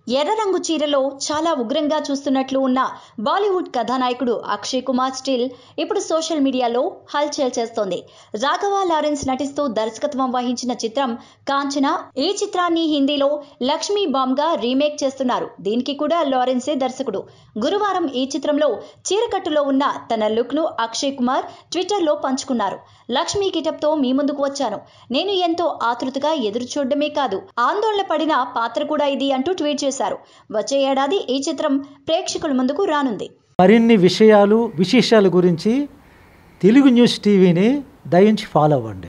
ఎర్ర రంగు చీరలో చాలా ఉగ్రంగా చూస్తున్నట్లు ఉన్న బాలీవుడ్ కథానాయకుడు అక్షయ్ కుమార్ స్టిల్ ఇప్పుడు సోషల్ మీడియాలో హల్చల్ చేస్తోంది రాఘవ లారెన్స్ నటిస్తూ దర్శకత్వం వహించిన చిత్రం కాంచన ఈ చిత్రాన్ని హిందీలో లక్ష్మీ బామ్గా రీమేక్ చేస్తున్నారు దీనికి కూడా లారెన్సే దర్శకుడు గురువారం ఈ చిత్రంలో చీరకట్టులో ఉన్న తన లుక్ను అక్షయ్ కుమార్ ట్విట్టర్లో పంచుకున్నారు లక్ష్మీ కిటప్తో మీ ముందుకు వచ్చాను నేను ఎంతో ఆతృతగా ఎదురు చూడడమే కాదు ఆందోళన పడిన పాత్ర కూడా ఇది అంటూ ట్వీట్ చేశారు వచ్చే ఏడాది ఈ చిత్రం ప్రేక్షకుల ముందుకు రానుంది మరిన్ని విషయాలు విశేషాల గురించి తెలుగు న్యూస్ టీవీని దయించి ఫాలో అవ్వండి